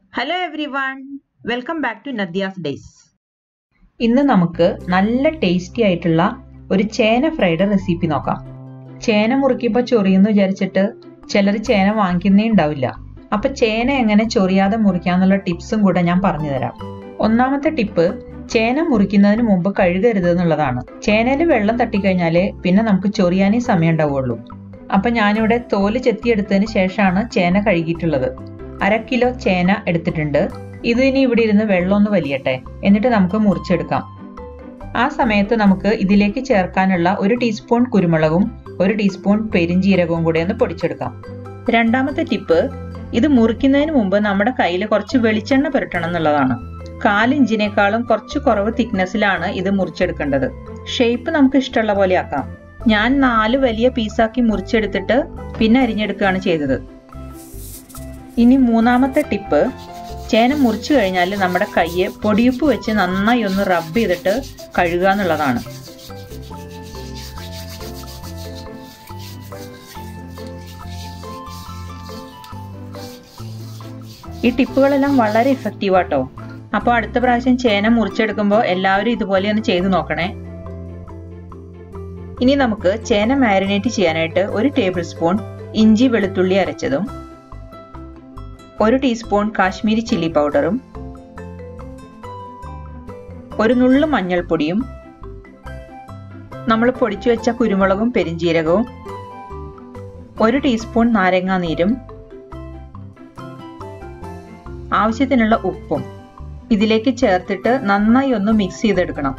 hello everyone welcome back to Nadya's days ഇന്ന് നമുക്ക് നല്ല ടേസ്റ്റി ആയിട്ടുള്ള ഒരു ചേന ഫ്രൈഡ് റെസിപ്പി നോക്കാം ചേന മുറിക്കുമ്പോൾ ചൊറിയെന്ന് വിചാരിച്ചിട്ട് ചിലർ ചേന വാങ്ങിക്കുന്നേ ഉണ്ടാവില്ല അപ്പൊ ചേന എങ്ങനെ ചൊറിയാതെ മുറിക്കാന്നുള്ള ടിപ്സും കൂടെ ഞാൻ പറഞ്ഞു തരാം ഒന്നാമത്തെ ടിപ്പ് ചേന മുറിക്കുന്നതിന് മുമ്പ് കഴുകരുത് എന്നുള്ളതാണ് ചേനയിൽ വെള്ളം തട്ടിക്കഴിഞ്ഞാല് പിന്നെ നമുക്ക് ചൊറിയാനേ സമയം ഉണ്ടാവുള്ളൂ അപ്പൊ ഞാനിവിടെ തോല് ചെത്തിയെടുത്തതിന് ശേഷമാണ് ചേന കഴുകിയിട്ടുള്ളത് അര കിലോ ചേന എടുത്തിട്ടുണ്ട് ഇത് ഇനി ഇവിടെ ഇരുന്ന് വെള്ളം ഒന്ന് വലിയട്ടെ എന്നിട്ട് നമുക്ക് മുറിച്ചെടുക്കാം ആ സമയത്ത് നമുക്ക് ഇതിലേക്ക് ചേർക്കാനുള്ള ഒരു ടീസ്പൂൺ കുരുമുളകും ഒരു ടീസ്പൂൺ പെരിഞ്ജീരകവും കൂടെ ഒന്ന് പൊടിച്ചെടുക്കാം രണ്ടാമത്തെ ടിപ്പ് ഇത് മുറിക്കുന്നതിന് മുമ്പ് നമ്മുടെ കയ്യിൽ കുറച്ച് വെളിച്ചെണ്ണ പുരട്ടണം എന്നുള്ളതാണ് കാലിഞ്ചിനേക്കാളും കുറച്ച് കുറവ് തിക്നെസ്സിലാണ് ഇത് മുറിച്ചെടുക്കേണ്ടത് ഷേപ്പ് നമുക്ക് ഇഷ്ടമുള്ള പോലെ ആക്കാം ഞാൻ നാല് വലിയ പീസാക്കി മുറിച്ചെടുത്തിട്ട് പിന്നെ അരിഞ്ഞെടുക്കുകയാണ് ചെയ്തത് ഇനി മൂന്നാമത്തെ ടിപ്പ് ചേന മുറിച്ചു കഴിഞ്ഞാൽ നമ്മുടെ കയ്യെ പൊടിയുപ്പ് വെച്ച് നന്നായി ഒന്ന് റബ്ബ് ചെയ്തിട്ട് കഴുകുക എന്നുള്ളതാണ് ഈ ടിപ്പുകളെല്ലാം വളരെ ഇഫക്റ്റീവ് ആട്ടോ അപ്പോൾ അടുത്ത പ്രാവശ്യം ചേന മുറിച്ചെടുക്കുമ്പോൾ എല്ലാവരും ഇതുപോലെ ഒന്ന് ചെയ്തു നോക്കണേ ഇനി നമുക്ക് ചേന മാരിനേറ്റ് ചെയ്യാനായിട്ട് ഒരു ടേബിൾ സ്പൂൺ ഇഞ്ചി വെളുത്തുള്ളി അരച്ചതും ഒരു ടീസ്പൂൺ കാശ്മീരി ചില്ലി പൗഡറും ഒരു നുള്ളു മഞ്ഞൾപ്പൊടിയും നമ്മൾ പൊടിച്ചു വെച്ച കുരുമുളകും പെരിഞ്ജീരകവും ഒരു ടീസ്പൂൺ നാരങ്ങാ നീരും ആവശ്യത്തിനുള്ള ഉപ്പും ഇതിലേക്ക് ചേർത്തിട്ട് നന്നായി ഒന്ന് മിക്സ് ചെയ്തെടുക്കണം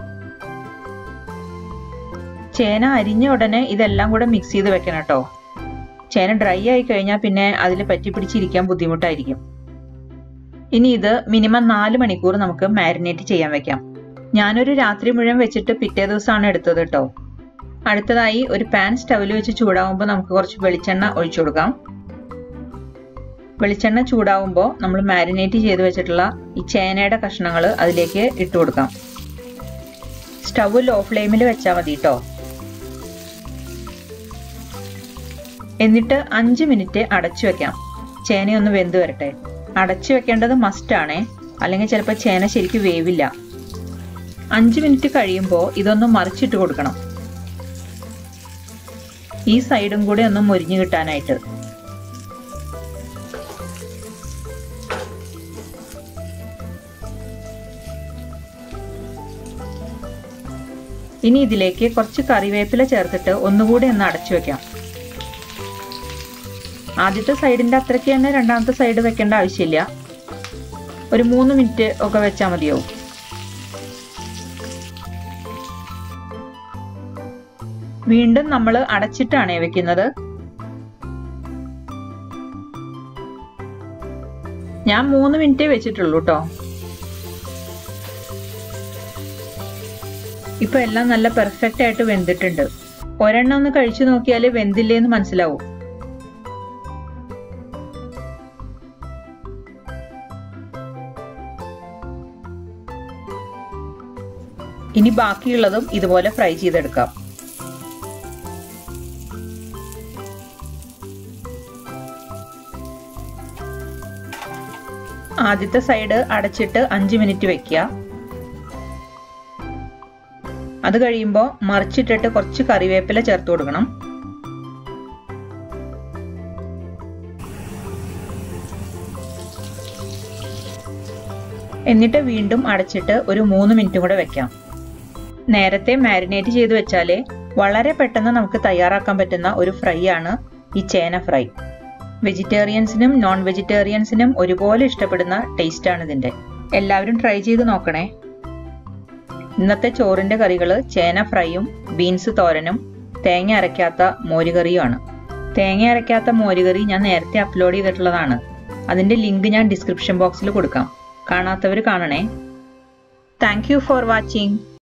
ചേന അരിഞ്ഞ ഉടനെ ഇതെല്ലാം കൂടെ മിക്സ് ചെയ്ത് വെക്കണം കേട്ടോ ചേന ഡ്രൈ ആയി കഴിഞ്ഞാൽ പിന്നെ അതിൽ പറ്റി പിടിച്ചിരിക്കാൻ ബുദ്ധിമുട്ടായിരിക്കും ഇനി ഇത് മിനിമം നാല് മണിക്കൂർ നമുക്ക് മാരിനേറ്റ് ചെയ്യാൻ വെക്കാം ഞാനൊരു രാത്രി മുഴുവൻ വെച്ചിട്ട് പിറ്റേ ദിവസമാണ് എടുത്തത് കേട്ടോ അടുത്തതായി ഒരു പാൻ സ്റ്റവിൽ വെച്ച് ചൂടാവുമ്പോൾ നമുക്ക് കുറച്ച് വെളിച്ചെണ്ണ ഒഴിച്ചു കൊടുക്കാം വെളിച്ചെണ്ണ ചൂടാവുമ്പോൾ നമ്മൾ മാരിനേറ്റ് ചെയ്ത് വെച്ചിട്ടുള്ള ഈ ചേനയുടെ കഷ്ണങ്ങൾ അതിലേക്ക് ഇട്ട് കൊടുക്കാം സ്റ്റവ് ലോ ഫ്ലെയിമിൽ വെച്ചാൽ മതി കേട്ടോ എന്നിട്ട് അഞ്ച് മിനിറ്റ് അടച്ചു വെക്കാം ചേനയൊന്ന് വെന്ത് വരട്ടെ അടച്ചു വെക്കേണ്ടത് മസ്റ്റ് ആണേ അല്ലെങ്കിൽ ചിലപ്പോൾ ചേന ശരിക്കും വേവില്ല അഞ്ച് മിനിറ്റ് കഴിയുമ്പോൾ ഇതൊന്ന് മറിച്ചിട്ട് കൊടുക്കണം ഈ സൈഡും കൂടെ ഒന്ന് മുരിഞ്ഞു കിട്ടാനായിട്ട് ഇനി ഇതിലേക്ക് കുറച്ച് കറിവേപ്പില ചേർത്തിട്ട് ഒന്നുകൂടി ഒന്ന് അടച്ചു വെക്കാം ആദ്യത്തെ സൈഡിന്റെ അത്രയ്ക്ക് തന്നെ രണ്ടാമത്തെ സൈഡ് വെക്കേണ്ട ആവശ്യമില്ല ഒരു മൂന്ന് മിനിറ്റ് ഒക്കെ വെച്ചാൽ മതിയാവും വീണ്ടും നമ്മൾ അടച്ചിട്ടാണ് വെക്കുന്നത് ഞാൻ മൂന്ന് മിനിറ്റേ വെച്ചിട്ടുള്ളൂ കേട്ടോ ഇപ്പൊ എല്ലാം നല്ല പെർഫെക്റ്റ് ആയിട്ട് വെന്തിട്ടുണ്ട് ഒരെണ്ണം ഒന്ന് കഴിച്ചു നോക്കിയാൽ വെന്തില്ലേന്ന് മനസ്സിലാവും ഇനി ബാക്കിയുള്ളതും ഇതുപോലെ ഫ്രൈ ചെയ്തെടുക്കാം ആദ്യത്തെ സൈഡ് അടച്ചിട്ട് അഞ്ച് മിനിറ്റ് വെക്കുക അത് കഴിയുമ്പോൾ മറിച്ചിട്ടിട്ട് കുറച്ച് കറിവേപ്പില ചേർത്ത് കൊടുക്കണം എന്നിട്ട് വീണ്ടും അടച്ചിട്ട് ഒരു മൂന്ന് മിനിറ്റും കൂടെ വെക്കാം നേരത്തെ മാരിനേറ്റ് ചെയ്ത് വെച്ചാൽ വളരെ പെട്ടെന്ന് നമുക്ക് തയ്യാറാക്കാൻ പറ്റുന്ന ഒരു ഫ്രൈ ആണ് ഈ ചേന ഫ്രൈ വെജിറ്റേറിയൻസിനും നോൺ വെജിറ്റേറിയൻസിനും ഒരുപോലെ ഇഷ്ടപ്പെടുന്ന ടേസ്റ്റ് ആണ് ഇതിന്റെ എല്ലാവരും ട്രൈ ചെയ്ത് നോക്കണേ ഇന്നത്തെ ചോറിന്റെ കറികൾ ചേന ഫ്രൈയും ബീൻസ് തോരനും തേങ്ങ അരയ്ക്കാത്ത മോരുകറിയുമാണ് തേങ്ങ അരയ്ക്കാത്ത മോരുകറി ഞാൻ നേരത്തെ അപ്ലോഡ് ചെയ്തിട്ടുള്ളതാണ് അതിന്റെ ലിങ്ക് ഞാൻ ഡിസ്ക്രിപ്ഷൻ ബോക്സിൽ കൊടുക്കാം കാണാത്തവർ കാണണേ താങ്ക് യു ഫോർ വാച്ചിങ്